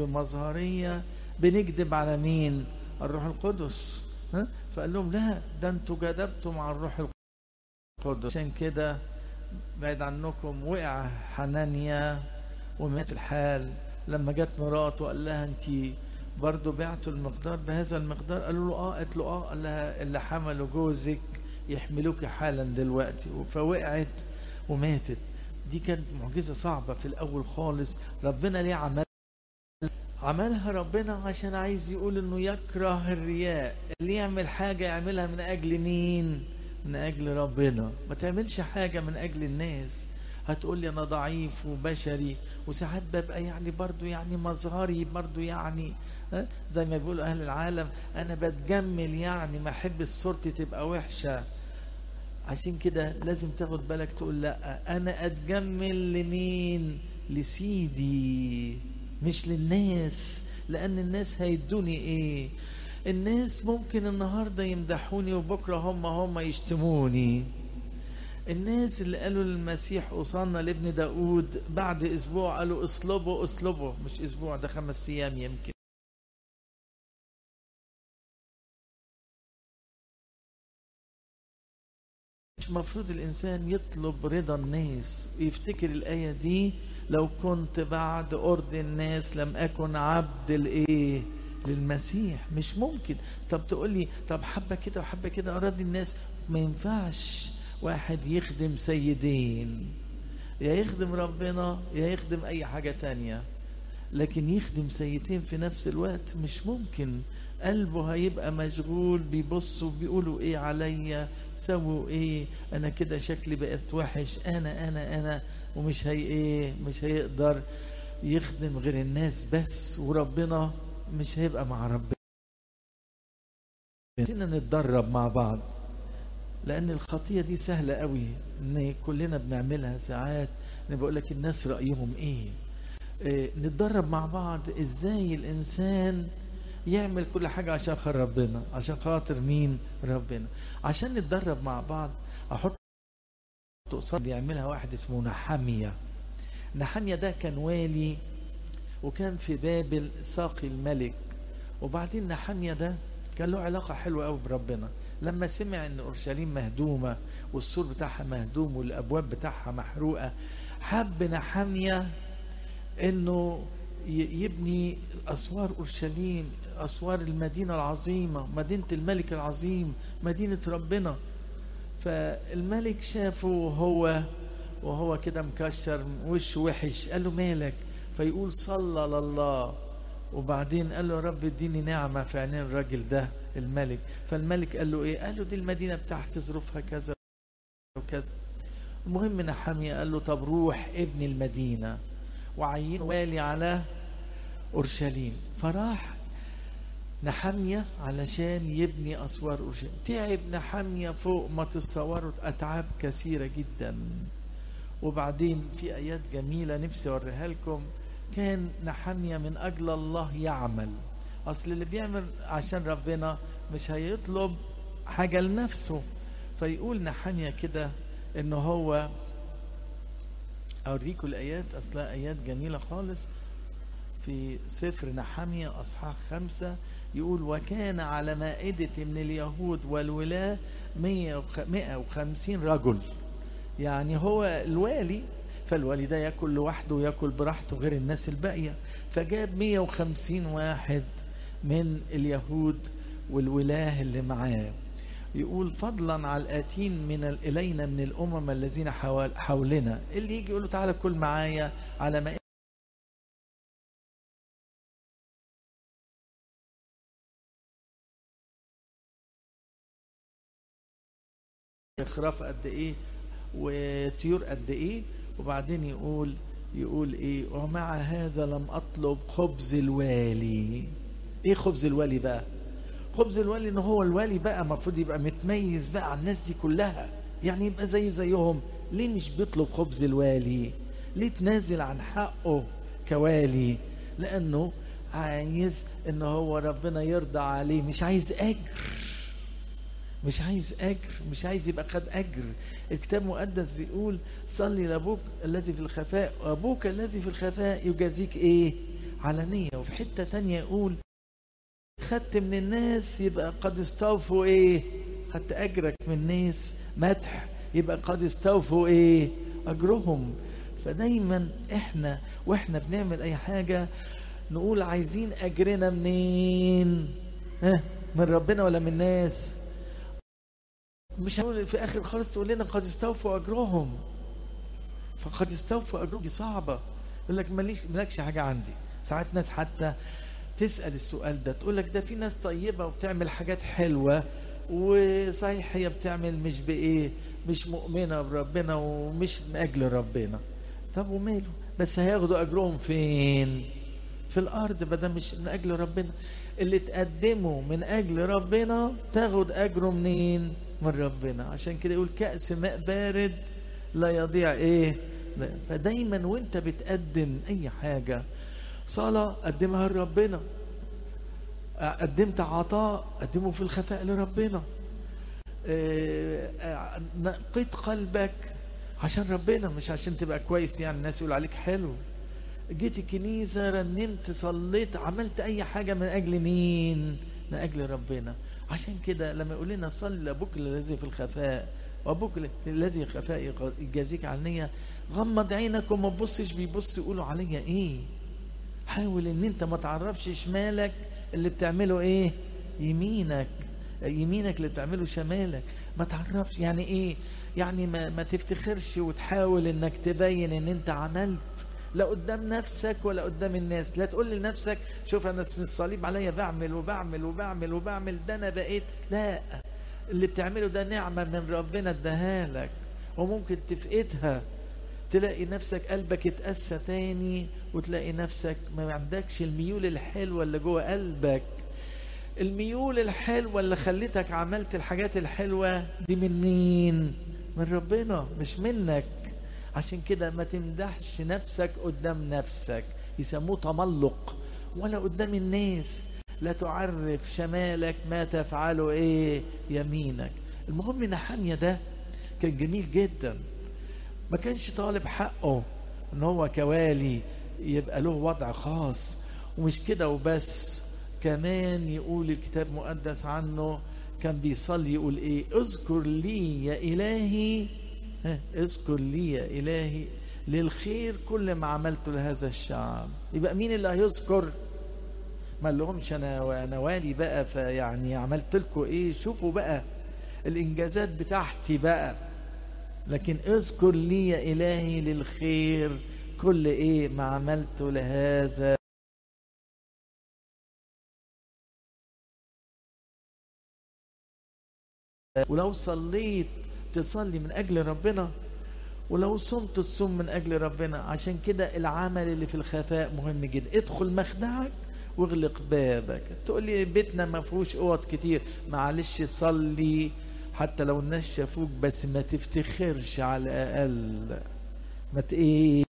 بمظهرية بنكذب على مين الروح القدس ها؟ فقال لهم لا ده انتوا جذبتوا مع الروح القدس عشان كده بعيد عنكم وقع حنانيا ومات الحال لما جت مراته قال لها انت برضه بعتوا المقدار بهذا المقدار قالوا له اه قالت له اه قال لها اللي حملوا جوزك يحملوك حالا دلوقتي فوقعت وماتت دي كانت معجزة صعبة في الأول خالص ربنا ليه عمل عملها ربنا عشان عايز يقول انه يكره الرياء اللي يعمل حاجة يعملها من اجل مين من اجل ربنا ما تعملش حاجة من اجل الناس هتقول لي انا ضعيف وبشري وساعات ببقى يعني برضو يعني مظهري برضو يعني ها؟ زي ما بيقولوا اهل العالم انا بتجمل يعني ما احب صورتي تبقى وحشة عشان كده لازم تاخد بالك تقول لا انا اتجمل لمين لسيدي مش للناس لان الناس هيدوني ايه الناس ممكن النهارده يمدحوني وبكره هم هم يشتموني الناس اللي قالوا للمسيح اوصلنا لابن داود بعد اسبوع قالوا اصلبه اصلبه مش اسبوع ده خمس ايام يمكن مش المفروض الانسان يطلب رضا الناس ويفتكر الايه دي لو كنت بعد أرض الناس لم أكن عبد الإيه للمسيح مش ممكن طب تقول لي طب حبة كده وحبة كده أراضي الناس ما ينفعش واحد يخدم سيدين يا يخدم ربنا يا يخدم أي حاجة تانية لكن يخدم سيدين في نفس الوقت مش ممكن قلبه هيبقى مشغول بيبصوا بيقولوا ايه عليا سووا ايه انا كده شكلي بقت وحش انا انا انا ومش هي ايه مش هيقدر يخدم غير الناس بس وربنا مش هيبقى مع ربنا عايزين نتدرب مع بعض لان الخطيه دي سهله قوي ان كلنا بنعملها ساعات انا بقول لك الناس رايهم ايه, إيه نتدرب مع بعض ازاي الانسان يعمل كل حاجه عشان خاطر ربنا عشان خاطر مين ربنا عشان نتدرب مع بعض احط قصاد يعملها واحد اسمه نحمية نحمية ده كان والي وكان في بابل ساقي الملك وبعدين نحمية ده كان له علاقة حلوة قوي بربنا لما سمع ان اورشليم مهدومة والسور بتاعها مهدوم والابواب بتاعها محروقة حب نحمية انه يبني اسوار اورشليم اسوار المدينة العظيمة مدينة الملك العظيم مدينة ربنا فالملك شافه وهو وهو كده مكشر وشه وحش قال له مالك فيقول صلى لله وبعدين قال له يا رب اديني نعمه في عينين الراجل ده الملك فالملك قال له ايه قال له دي المدينه بتاعتي ظروفها كذا وكذا المهم نحمية قال له طب روح ابن المدينه وعين والي على اورشليم فراح نحمية علشان يبني أسوار أورشليم تعب نحمية فوق ما تصوروا أتعاب كثيرة جدا وبعدين في آيات جميلة نفسي أوريها لكم كان نحمية من أجل الله يعمل أصل اللي بيعمل عشان ربنا مش هيطلب حاجة لنفسه فيقول نحمية كده إن هو أوريكم الآيات أصلها آيات جميلة خالص في سفر نحمية أصحاح خمسة يقول وكان على مائدة من اليهود والولاة 150 رجل يعني هو الوالي فالوالي ده ياكل لوحده وياكل براحته غير الناس الباقية فجاب 150 واحد من اليهود والولاه اللي معاه يقول فضلا على الآتين من إلينا من الأمم الذين حولنا اللي يجي يقول له تعالى كل معايا على ما خراف قد ايه وطيور قد ايه وبعدين يقول يقول ايه ومع هذا لم اطلب خبز الوالي ايه خبز الوالي بقى خبز الوالي ان هو الوالي بقى المفروض يبقى متميز بقى على الناس دي كلها يعني يبقى زيه زيهم ليه مش بيطلب خبز الوالي ليه تنازل عن حقه كوالي لانه عايز ان هو ربنا يرضى عليه مش عايز اجر مش عايز اجر مش عايز يبقى خد اجر الكتاب المقدس بيقول صلي لابوك الذي في الخفاء وابوك الذي في الخفاء يجازيك ايه علنية وفي حتة تانية يقول خدت من الناس يبقى قد استوفوا ايه خدت اجرك من الناس مدح يبقى قد استوفوا ايه اجرهم فدايما احنا واحنا بنعمل اي حاجة نقول عايزين اجرنا منين ها من ربنا ولا من الناس مش هقول في اخر خالص تقول لنا قد استوفوا اجرهم فقد استوفوا اجرهم دي صعبه يقول لك ماليش مالكش حاجه عندي ساعات ناس حتى تسال السؤال ده تقول لك ده في ناس طيبه وبتعمل حاجات حلوه وصحيح هي بتعمل مش بايه مش مؤمنه بربنا ومش من اجل ربنا طب وماله بس هياخدوا اجرهم فين في الارض بدل مش من اجل ربنا اللي تقدمه من اجل ربنا تاخد اجره منين من ربنا عشان كده يقول كأس ماء بارد لا يضيع ايه لا. فدايما وانت بتقدم اي حاجة صلاة قدمها لربنا قدمت عطاء قدمه في الخفاء لربنا نقيت قلبك عشان ربنا مش عشان تبقى كويس يعني الناس يقول عليك حلو جيت الكنيسة رنمت صليت عملت أي حاجة من أجل مين؟ من أجل ربنا عشان كده لما يقول لنا صل لأبوك الذي في الخفاء وأبوك الذي خفاء يجازيك على غمض عينك وما تبصش بيبص يقولوا عليا إيه؟ حاول إن أنت ما تعرفش شمالك اللي بتعمله إيه؟ يمينك يمينك اللي بتعمله شمالك ما تعرفش يعني إيه؟ يعني ما, ما تفتخرش وتحاول إنك تبين إن أنت عملت لا قدام نفسك ولا قدام الناس لا تقول لنفسك شوف انا اسم الصليب عليا بعمل وبعمل وبعمل وبعمل ده انا بقيت لا اللي بتعمله ده نعمة من ربنا اداها لك وممكن تفقدها تلاقي نفسك قلبك اتأسى تاني وتلاقي نفسك ما عندكش الميول الحلوة اللي جوه قلبك الميول الحلوة اللي خلتك عملت الحاجات الحلوة دي من مين؟ من ربنا مش منك عشان كده ما تمدحش نفسك قدام نفسك يسموه تملق ولا قدام الناس لا تعرف شمالك ما تفعله ايه يمينك المهم نحامية ده كان جميل جدا ما كانش طالب حقه ان هو كوالي يبقى له وضع خاص ومش كده وبس كمان يقول الكتاب المقدس عنه كان بيصلي يقول ايه اذكر لي يا الهي اذكر لي يا إلهي للخير كل ما عملته لهذا الشعب يبقى مين اللي هيذكر ما لهمش انا انا والي بقى فيعني عملت لكم ايه شوفوا بقى الانجازات بتاعتي بقى لكن اذكر لي يا الهي للخير كل ايه ما عملته لهذا ولو صليت تصلي من اجل ربنا ولو صمت تصوم من اجل ربنا عشان كده العمل اللي في الخفاء مهم جدا ادخل مخدعك واغلق بابك تقول لي بيتنا ما فيهوش اوض كتير معلش صلي حتى لو الناس شافوك بس ما تفتخرش على الاقل ما ت ايه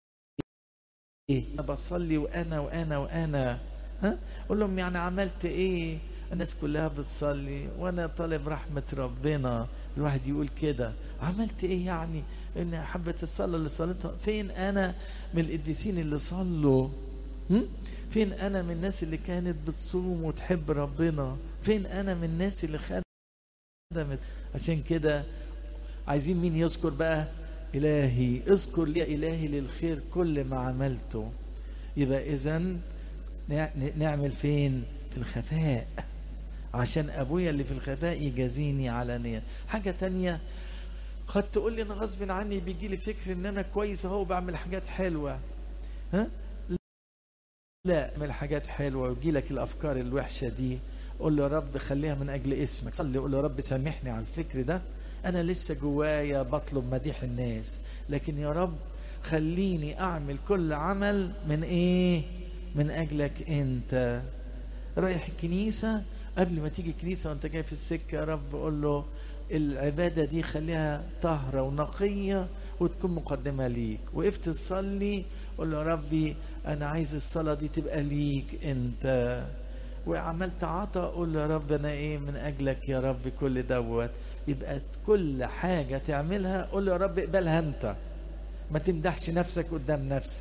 انا بصلي وانا وانا وانا ها قول لهم يعني عملت ايه الناس كلها بتصلي وانا طالب رحمه ربنا الواحد يقول كده عملت ايه يعني ان حبة الصلاة اللي صليتها فين انا من القديسين اللي صلوا هم؟ فين انا من الناس اللي كانت بتصوم وتحب ربنا فين انا من الناس اللي خدمت عشان كده عايزين مين يذكر بقى الهي اذكر لي الهي للخير كل ما عملته يبقى اذا نعمل فين في الخفاء عشان ابويا اللي في الخفاء يجازيني علانية حاجة تانية قد تقول لي انا غصب عني بيجي لي فكر ان انا كويس اهو بعمل حاجات حلوة ها لا اعمل حاجات حلوة ويجي لك الافكار الوحشة دي قول له يا رب خليها من اجل اسمك صلي قول له يا رب سامحني على الفكر ده انا لسه جوايا بطلب مديح الناس لكن يا رب خليني اعمل كل عمل من ايه من اجلك انت رايح الكنيسة قبل ما تيجي الكنيسة وانت جاي في السكة يا رب قول له العبادة دي خليها طهرة ونقية وتكون مقدمة ليك وقفت تصلي قول له يا ربي انا عايز الصلاة دي تبقى ليك انت وعملت عطا قول له يا رب انا ايه من اجلك يا رب كل دوت يبقى كل حاجة تعملها قول له يا رب اقبلها انت ما تمدحش نفسك قدام نفسك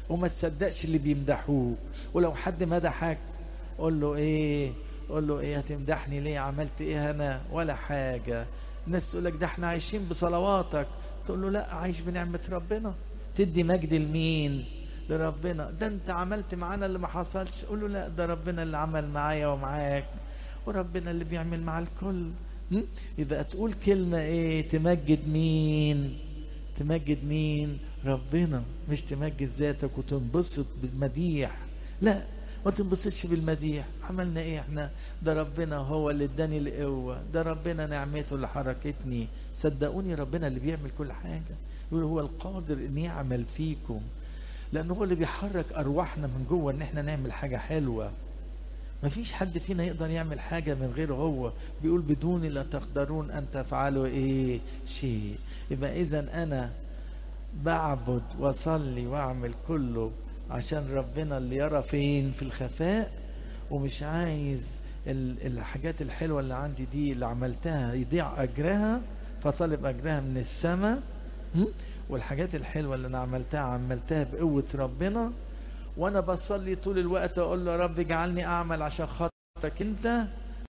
وما تصدقش اللي بيمدحوك ولو حد مدحك قول له ايه قول له ايه هتمدحني ليه عملت ايه انا ولا حاجه الناس تقول لك ده احنا عايشين بصلواتك تقول له لا عايش بنعمه ربنا تدي مجد لمين لربنا ده انت عملت معانا اللي ما حصلش قول له لا ده ربنا اللي عمل معايا ومعاك وربنا اللي بيعمل مع الكل م? يبقى تقول كلمة ايه تمجد مين تمجد مين ربنا مش تمجد ذاتك وتنبسط بالمديح لا ما تنبسطش بالمديح عملنا ايه احنا ده ربنا هو اللي اداني القوة ده ربنا نعمته اللي حركتني صدقوني ربنا اللي بيعمل كل حاجة يقول هو القادر ان يعمل فيكم لانه هو اللي بيحرك ارواحنا من جوه ان احنا نعمل حاجة حلوة ما فيش حد فينا يقدر يعمل حاجة من غيره هو بيقول بدوني لا تقدرون أن تفعلوا إيه شيء يبقى إذا أنا بعبد وأصلي وأعمل كله عشان ربنا اللي يرى فين في الخفاء ومش عايز الحاجات الحلوة اللي عندي دي اللي عملتها يضيع أجرها فطالب أجرها من السماء والحاجات الحلوة اللي أنا عملتها عملتها بقوة ربنا وانا بصلي طول الوقت اقول له يا رب اجعلني اعمل عشان خاطرك انت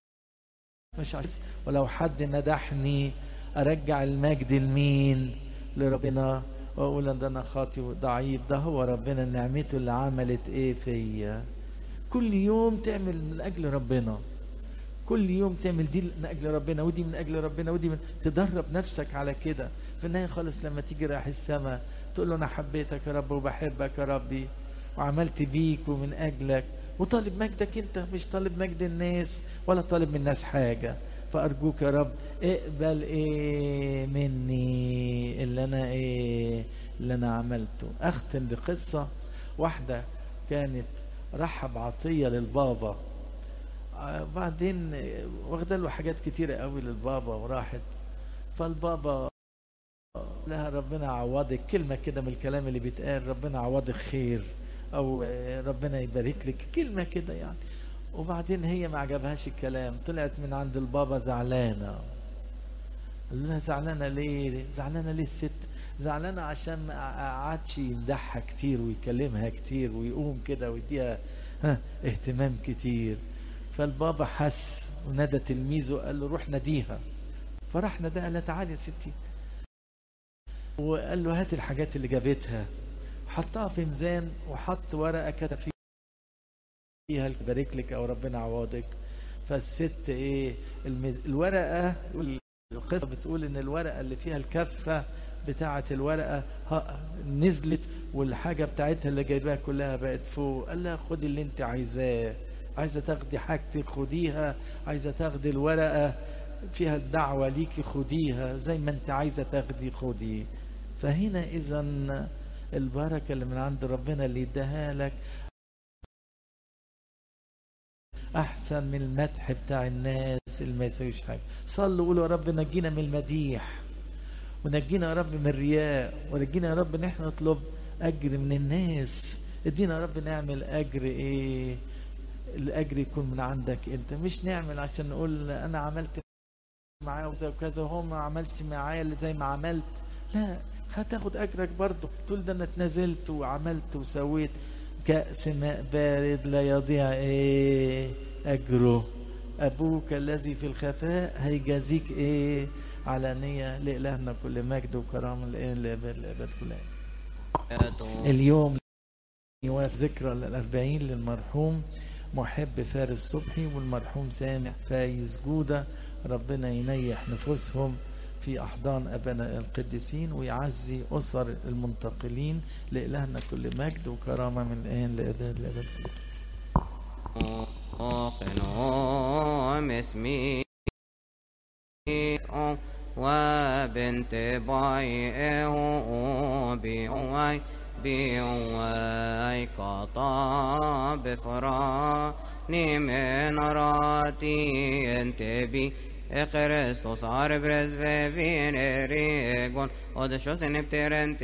مش عشان ولو حد مدحني ارجع المجد لمين لربنا واقول ان ده انا خاطي وضعيف ده هو ربنا نعمته اللي عملت ايه فيا كل يوم تعمل من اجل ربنا كل يوم تعمل دي من اجل ربنا ودي من اجل ربنا ودي من تدرب نفسك على كده في النهايه خالص لما تيجي رايح السماء تقول له انا حبيتك يا رب وبحبك يا ربي وعملت بيك ومن اجلك وطالب مجدك انت مش طالب مجد الناس ولا طالب من الناس حاجه فارجوك يا رب اقبل ايه مني اللي انا ايه اللي انا عملته اختم بقصه واحده كانت رحب عطيه للبابا بعدين واخده له حاجات كتيره قوي للبابا وراحت فالبابا لها ربنا عوضك كلمه كده من الكلام اللي بيتقال ربنا عوضك خير او ربنا يبارك لك كلمه كده يعني وبعدين هي ما عجبهاش الكلام طلعت من عند البابا زعلانه قال لها زعلانه ليه زعلانه ليه الست زعلانه عشان ما قعدش يمدحها كتير ويكلمها كتير ويقوم كده ويديها اهتمام كتير فالبابا حس ونادى تلميذه قال له روح ناديها فراح ناداها قال لها تعالي يا ستي وقال له هات الحاجات اللي جابتها حطها في ميزان وحط ورقه كتب فيها يبارك لك او ربنا عوضك فالست ايه المز... الورقه القصه بتقول ان الورقه اللي فيها الكفه بتاعه الورقه نزلت والحاجه بتاعتها اللي جايباها كلها بقت فوق قال لها خدي اللي انت عايزاه عايزه تاخدي حاجتك خديها عايزه تاخدي الورقه فيها الدعوه ليكي خديها زي ما انت عايزه تاخدي خدي فهنا اذا البركة اللي من عند ربنا اللي يديها لك أحسن من المدح بتاع الناس اللي ما يسويش حاجة صلوا قولوا يا رب نجينا من المديح ونجينا يا رب من الرياء ونجينا يا رب ان احنا نطلب أجر من الناس ادينا يا رب نعمل أجر ايه الأجر يكون من عندك انت مش نعمل عشان نقول أنا عملت معاه وكذا وكذا وهو ما عملش معايا اللي زي ما عملت لا هتاخد اجرك برضه تقول ده انا اتنازلت وعملت وسويت كأس ماء بارد لا يضيع ايه اجره ابوك الذي في الخفاء هيجازيك ايه علانية لإلهنا كل مجد وكرامة الآن لأبد الأبد كلها اليوم يوافق ذكرى الأربعين للمرحوم محب فارس صبحي والمرحوم سامح فايز جودة ربنا ينيح نفوسهم في أحضان أبناء القديسين ويعزي أسر المنتقلين لإلهنا كل مجد وكرامة من الآن لأبد الأبد أخنهم اسمي وبنت بايئه بيوي بيوي قطاب فراني من راتي انت بي Kristus har bröst vid vinerigon och det sjås en